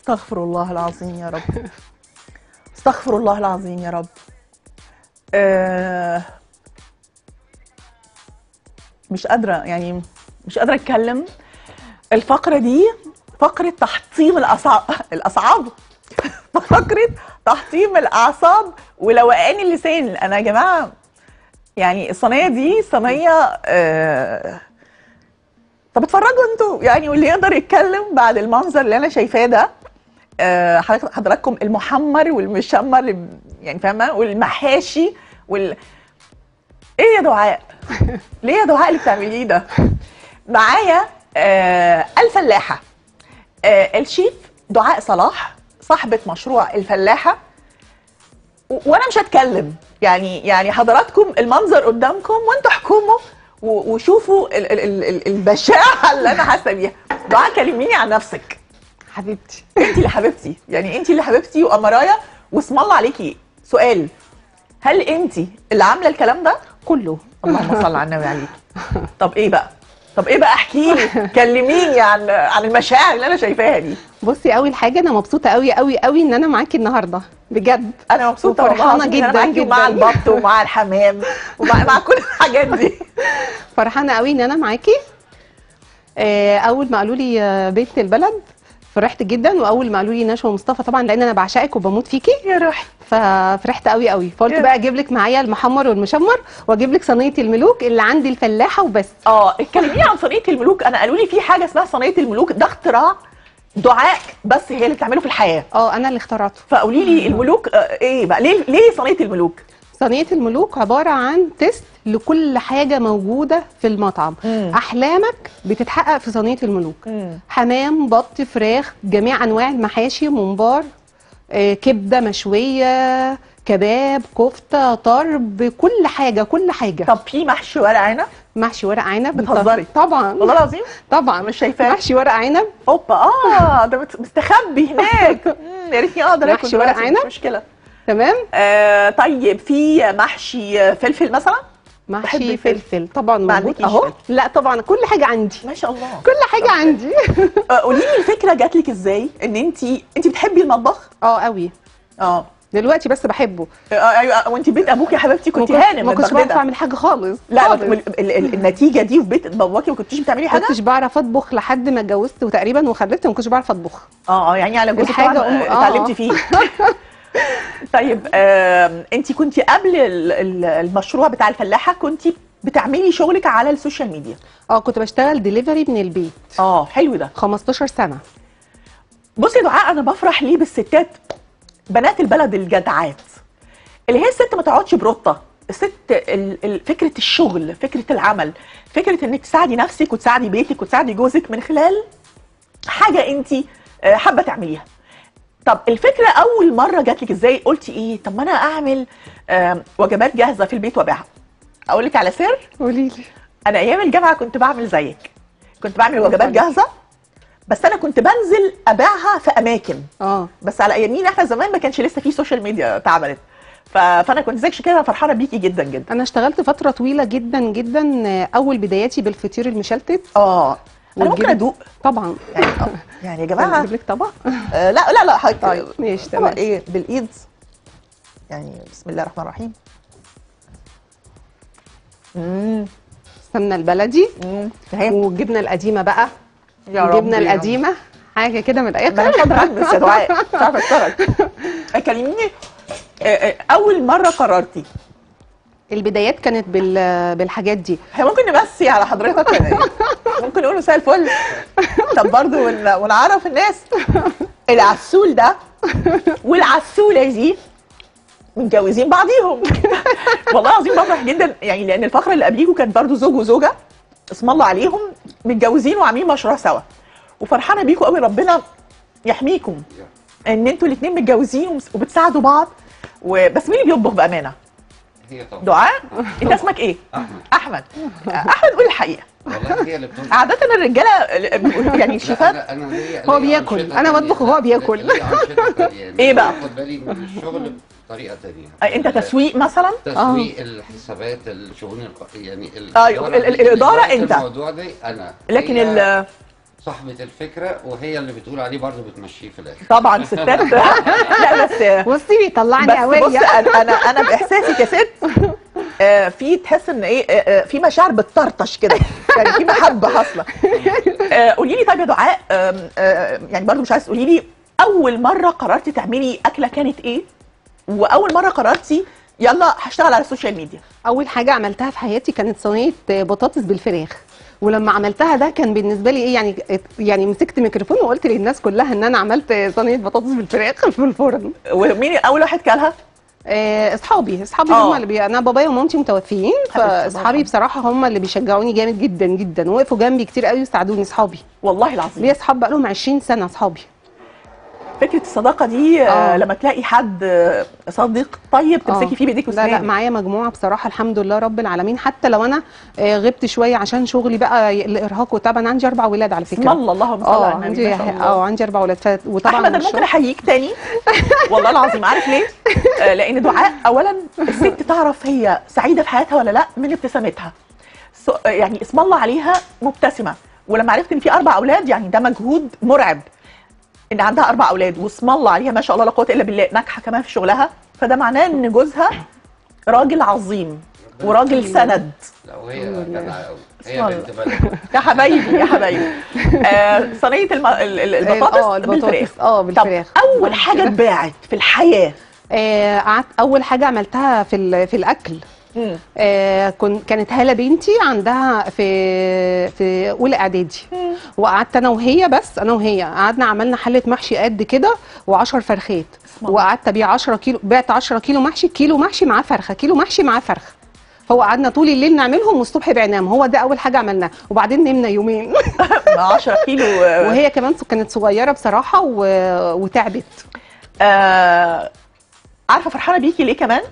استغفر الله العظيم يا رب استغفر الله العظيم يا رب آه مش قادرة يعني مش قادرة أتكلم الفقرة دي فقرة تحطيم الأصعاب الأصعاب فقرة تحطيم الأعصاب ولوقان اللسان أنا يا جماعة يعني الصينية دي صينية آه طب اتفرجوا انتوا يعني واللي يقدر يتكلم بعد المنظر اللي انا شايفاه ده آه، حضرتك- حضراتكم المحمر والمشمر يعني فاهمه والمحاشي وال ايه يا دعاء؟ ليه يا دعاء اللي بتعمليه ده؟ معايا آه الفلاحه آه الشيف دعاء صلاح صاحبه مشروع الفلاحه و- وانا مش هتكلم يعني يعني حضراتكم المنظر قدامكم وانتوا احكموا و- وشوفوا ال ال ال ال البشاعه اللي انا حاسه بيها دعاء كلميني عن نفسك حبيبتي انت اللي حبيبتي يعني انت اللي حبيبتي وامرايا واسم الله عليكي سؤال هل انت اللي عامله الكلام ده كله اللهم صل على النبي عليكي طب ايه بقى طب ايه بقى احكي لي كلميني عن عن المشاعر اللي انا شايفاها دي بصي اول حاجه انا مبسوطه قوي قوي قوي ان انا معاكي النهارده بجد انا مبسوطه والله وفرحانة العظيم إن أنا جداً معاكي ومع جداً. البط ومع الحمام ومع مع كل الحاجات دي فرحانه قوي ان انا معاكي آه، اول ما قالوا لي آه، بيت البلد فرحت جدا واول ما قالوا لي نشوى مصطفى طبعا لان انا بعشقك وبموت فيكي يا روحي ففرحت قوي قوي فقلت يا. بقى اجيب لك معايا المحمر والمشمر واجيب لك صينيه الملوك اللي عندي الفلاحه وبس اه اتكلميني عن صينيه الملوك انا قالوا لي في حاجه اسمها صينيه الملوك ده اختراع دعاء بس هي اللي بتعمله في الحياه اه انا اللي اخترعته فقولي لي الملوك آه، ايه بقى ليه ليه صينيه الملوك صينيه الملوك عباره عن تيست لكل حاجه موجوده في المطعم مم. احلامك بتتحقق في صينيه الملوك حمام بط فراخ جميع انواع المحاشي ممبار آه، كبده مشويه كباب كفته طرب كل حاجه كل حاجه طب في محشي ورق عنب محشي ورق عنب بتهزري. طبعا والله العظيم طبعا مش شايفاه. محشي ورق عنب اوبا اه ده مت- مستخبي هناك مم، يا ريتني اقدر اكل محشي ورق دلوقتي، عنب؟ مش مشكله تمام آه طيب في محشي فلفل مثلا بحب محشي الفلفل. فلفل طبعا ما موجود عندكيش اهو فلفل. لا طبعا كل حاجه عندي ما شاء الله كل حاجه عندي آه، قولي لي الفكره جات لك ازاي ان انت انت بتحبي المطبخ اه قوي اه دلوقتي بس بحبه آه، ايوه وانت بيت ابوك يا حبيبتي كنت ما كنت- هانم ما كنتش بعرف متبغدده اعمل حاجه خالص لا خالص. ال- ال- ال- النتيجه دي في بيت باباكي ما كنتيش بتعملي ما حاجه كنتش بعرف اطبخ لحد ما اتجوزت وتقريبا وخلفت ما كنتش بعرف اطبخ اه اه يعني على جوزك الحاجة طبعاً، أم- آه، آه. اتعلمتي فيه طيب انت كنت قبل ال- ال- المشروع بتاع الفلاحه كنت بتعملي شغلك على السوشيال ميديا اه كنت بشتغل ديليفري من البيت اه حلو ده 15 سنه بصي يا دعاء انا بفرح ليه بالستات بنات البلد الجدعات اللي هي الست ما تقعدش بروطه الست ال- ال- فكره الشغل فكره العمل فكره انك تساعدي نفسك وتساعدي بيتك وتساعدي جوزك من خلال حاجه انت حابه تعمليها طب الفكره اول مره جات لك ازاي قلتي ايه طب ما انا اعمل آم، وجبات جاهزه في البيت وابيعها اقول لك على سر قولي لي انا ايام الجامعه كنت بعمل زيك كنت بعمل وجبات عليك. جاهزه بس انا كنت بنزل ابيعها في اماكن اه بس على ايامينا احنا زمان ما كانش لسه في سوشيال ميديا اتعملت ف... فانا كنت زيك كده فرحانه بيكي جدا جدا انا اشتغلت فتره طويله جدا جدا آه، اول بداياتي بالفطير المشلتت اه انا ممكن والجبن. ادوق طبعا يعني آه، يعني يا جماعه اجيب لك طبق آه لا لا لا حضرتك طيب ماشي طبعا تمام ايه بالايد يعني بسم الله الرحمن الرحيم امم السمنه البلدي امم اهي والجبنه القديمه بقى يا رب الجبنه يا رب. القديمه حاجه كده من ما انا الاخر مش قادره البس يا دعاء مش عارفه اشتغل كلميني آه، آه، اول مره قررتي البدايات كانت بال... بالحاجات دي احنا ممكن نمسي على حضرتك ولا ايه؟ ممكن نقول مساء الفل طب برضه ون- ونعرف الناس العسول ده والعسوله دي متجوزين بعضيهم والله العظيم بفرح جدا يعني لان الفقره اللي قبليكوا كانت برضه زوج وزوجه اسم الله عليهم متجوزين وعاملين مشروع سوا وفرحانه بيكوا قوي ربنا يحميكم ان انتوا الاثنين متجوزين ومس- وبتساعدوا بعض وبس مين اللي بيطبخ بامانه؟ هي طبعا دعاء انت اسمك ايه؟ احمد احمد احمد قول الحقيقه والله هي اللي بتطبخ عاده الرجاله بيقولوا يعني لا، الشيفات انا انا ليا هو ليا بياكل. أنشطة أنا تانية. بطبخ وهو لا، بياكل. ليا أنشطة تانية. يعني إيه بقى؟ باخد بالي من الشغل بطريقه ثانيه أي انت تسويق مثلا تسويق الحسابات الشؤون الق- يعني ال- آه، ال- ال- الإدارة إدارة أنت. الموضوع ده انا لكن هي ال صاحبة الفكرة وهي اللي بتقول عليه برضه بتمشيه في الآخر طبعا ستات لا بس بصي بيطلعني بس بص قوية انا انا انا باحساسي كست آه، في تحس ان ايه آه، آه، في مشاعر بتطرطش كده يعني في محبه حاصله آه، قولي لي طيب يا دعاء آم، آه، يعني برضو مش عايز تقولي لي اول مره قررتي تعملي اكله كانت ايه واول مره قررتي يلا هشتغل على السوشيال ميديا اول حاجه عملتها في حياتي كانت صينيه بطاطس بالفراخ ولما عملتها ده كان بالنسبه لي ايه يعني يعني مسكت ميكروفون وقلت للناس كلها ان انا عملت صينيه بطاطس بالفراخ في الفرن ومين اول واحد كلها آه، اصحابي اصحابي آه. هم اللي بي... انا بابايا ومامتي متوفيين حبيبتي الله فاصحابي يرحمها. بصراحه هم اللي بيشجعوني جامد جدا جدا وقفوا جنبي كتير قوي وساعدوني اصحابي والله العظيم ليا اصحاب بقالهم 20 سنه اصحابي فكره الصداقه دي آه، آه. لما تلاقي حد آه، صديق طيب تمسكي آه. فيه بايديك لا لا واسنانك معايا مجموعه بصراحه الحمد لله رب العالمين حتى لو انا آه، غبت شويه عشان شغلي بقى الارهاق وطبعا عندي اربع ولاد على بسم فكره الله اللهم صل اه على النبي عندي ما شاء الله. اه عندي اربع ولاد ف... وطبعا احمد انا ممكن الشغل- احييك تاني والله العظيم عارف ليه؟ آه لان دعاء اولا الست تعرف هي سعيده في حياتها ولا لا من ابتسامتها سو- آه، يعني اسم الله عليها مبتسمه ولما عرفت ان في اربع اولاد يعني ده مجهود مرعب ان عندها اربع اولاد واسم الله عليها ما شاء الله لا قوه الا بالله ناجحه كمان في شغلها فده معناه ان جوزها راجل عظيم وراجل سند لا وهي الحمد لله. جدعة قوي بسم هي الله. بنت بلد يا حبايبي يا حبايبي آه صينيه الم... ال- ال- البطاطس اه البطاطس بالفراخ اه طب بالفراخ اول حاجه اتباعت في الحياه آه، قعدت اول حاجه عملتها في ال- في الاكل آه كن كانت هاله بنتي عندها في في اولى اعدادي وقعدت انا وهي بس انا وهي قعدنا عملنا حله محشي قد كده و10 فرخات بسم الله. وقعدت ابيع 10 كيلو بعت 10 كيلو محشي كيلو محشي معاه فرخه كيلو محشي معاه فرخه هو قعدنا طول الليل نعملهم والصبح بعناهم هو ده اول حاجه عملناها وبعدين نمنا يومين 10 كيلو آه، وهي كمان كانت صغيره بصراحه و... وتعبت آه عارفه فرحانه بيكي ليه كمان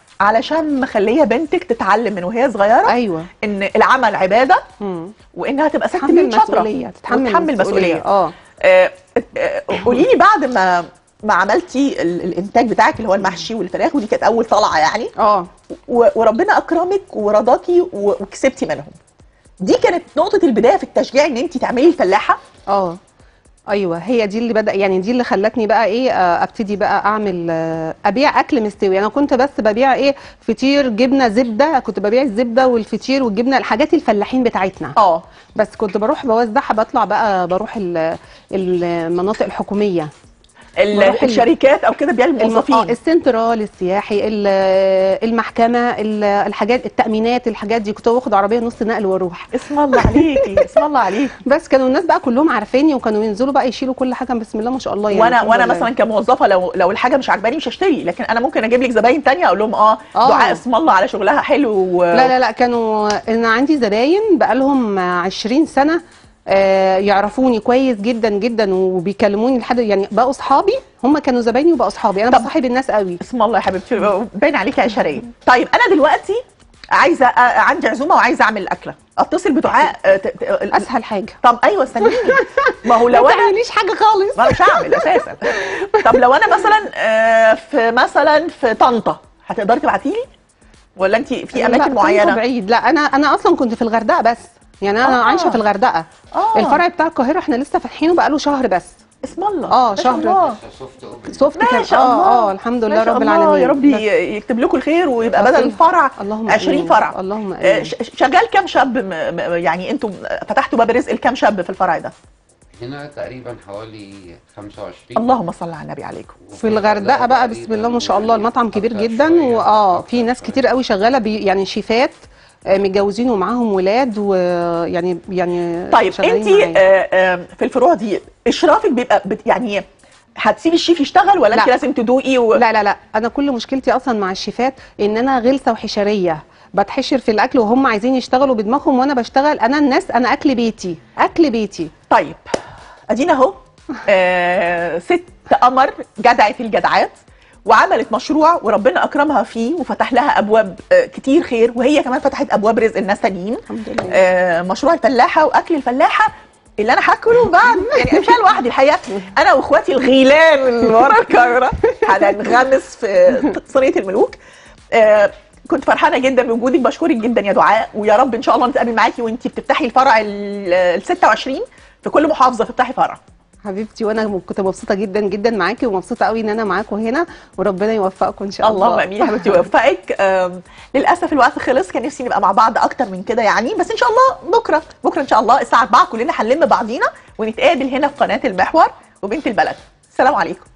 علشان مخليه بنتك تتعلم من وهي صغيره ايوه ان العمل عباده مم. وانها تبقى ست تتحمل بنت شاطره مسؤوليه تتحمل وتتحمل مسؤوليه اه آه، آه، قولي لي بعد ما ما عملتي ال- الانتاج بتاعك اللي هو المحشي والفراخ ودي كانت اول طلعه يعني اه و- وربنا اكرمك ورضاكي و- وكسبتي منهم دي كانت نقطه البدايه في التشجيع ان انت تعملي الفلاحه اه ايوه هي دي اللي بدا يعني دي اللي خلتني بقى ايه آه، ابتدي بقى اعمل آه، ابيع اكل مستوي انا كنت بس ببيع ايه فطير جبنه زبده كنت ببيع الزبده والفطير والجبنه الحاجات الفلاحين بتاعتنا اه بس كنت بروح بوزعها بطلع بقى بروح ال- المناطق الحكوميه ال- بروح ال- الشركات او كده بيع الم- الموظفين آه، السنترال السياحي ال- المحكمه ال- الحاجات التامينات الحاجات دي كنت باخد عربيه نص نقل واروح اسم الله عليكي اسم الله عليكي بس كانوا الناس بقى كلهم عارفيني وكانوا ينزلوا بقى يشيلوا كل حاجه بسم الله ما شاء الله يعني وانا الحمد وانا لله. مثلا كموظفه لو لو الحاجه مش عجباني مش هشتري لكن انا ممكن اجيب لك زباين تانية اقول لهم اه آه. دعاء اسم الله على شغلها حلو و... لا لا لا كانوا انا عندي زباين بقالهم 20 سنه آه، يعرفوني كويس جدا جدا وبيكلموني لحد يعني بقوا اصحابي هم كانوا زبايني وبقوا اصحابي انا طب- بصاحب الناس قوي اسم الله يا حبيبتي باين عليكي عشريه طيب انا دلوقتي عايزه آه، عندي عزومه وعايزه اعمل اكله اتصل بدعاء آه، ت- ت- اسهل حاجه طب ايوه استنيني ما هو لو ما انا تعمليش حاجه خالص ما انا مش هعمل اساسا طب لو انا مثلا آه، في مثلا في طنطا هتقدري تبعتي لي ولا انت في لا، اماكن طنطا معينه بعيد لا انا انا اصلا كنت في الغردقه بس يعني انا آه. عايشه في الغردقه آه. الفرع بتاع القاهره احنا لسه فاتحينه بقاله شهر بس اسم الله آه، ما شاء شهر. الله. سوفت اوبن سوفت ما كان شاء اه الله اه الحمد ما لله شاء رب الله، العالمين يا رب بس- يكتب لكم الخير ويبقى بس- بدل الفرع اللهم 20 آمين. فرع اللهم آه، آمين. ش- شغال كام شاب م- م- يعني انتم فتحتوا باب رزق لكام شاب في الفرع ده هنا تقريبا حوالي 25 اللهم صل على النبي عليكم في الغردقه بقى بسم الله ما شاء الله المطعم كبير جدا واه في ناس كتير قوي شغاله بي يعني شيفات آه، متجوزين ومعاهم ولاد ويعني يعني طيب شغالين انت معايا. في الفروع دي اشرافك بيبقى بت- يعني هتسيبي الشيف يشتغل ولا انت لا. لازم تدوقي و... لا لا لا انا كل مشكلتي اصلا مع الشيفات ان انا غلسه وحشريه بتحشر في الاكل وهم عايزين يشتغلوا بدماغهم وانا بشتغل انا الناس انا اكل بيتي اكل بيتي طيب ادينا اهو آه ست قمر جدعه الجدعات وعملت مشروع وربنا اكرمها فيه وفتح لها ابواب آه كتير خير وهي كمان فتحت ابواب رزق الناس تانيين الحمد لله آه مشروع الفلاحه واكل الفلاحه اللي انا هاكله بعد يعني مش أنا لوحدي الحقيقه انا واخواتي الغيلان اللي ورا الكاميرا هننغمس في صينيه الملوك آه كنت فرحانه جدا بوجودك بشكرك جدا يا دعاء ويا رب ان شاء الله نتقابل معاكي وانت بتفتحي الفرع ال 26 في كل محافظه تفتحي فرع حبيبتي وانا كنت مبسوطه جدا جدا معاكي ومبسوطه قوي ان انا معاكم هنا وربنا يوفقكم ان شاء الله اللهم امين يا حبيبتي ويوفقك آم، للاسف الوقت خلص كان نفسي نبقى مع بعض اكتر من كده يعني بس ان شاء الله بكره بكره ان شاء الله الساعه 4 كلنا هنلم بعضينا ونتقابل هنا في قناه المحور وبنت البلد السلام عليكم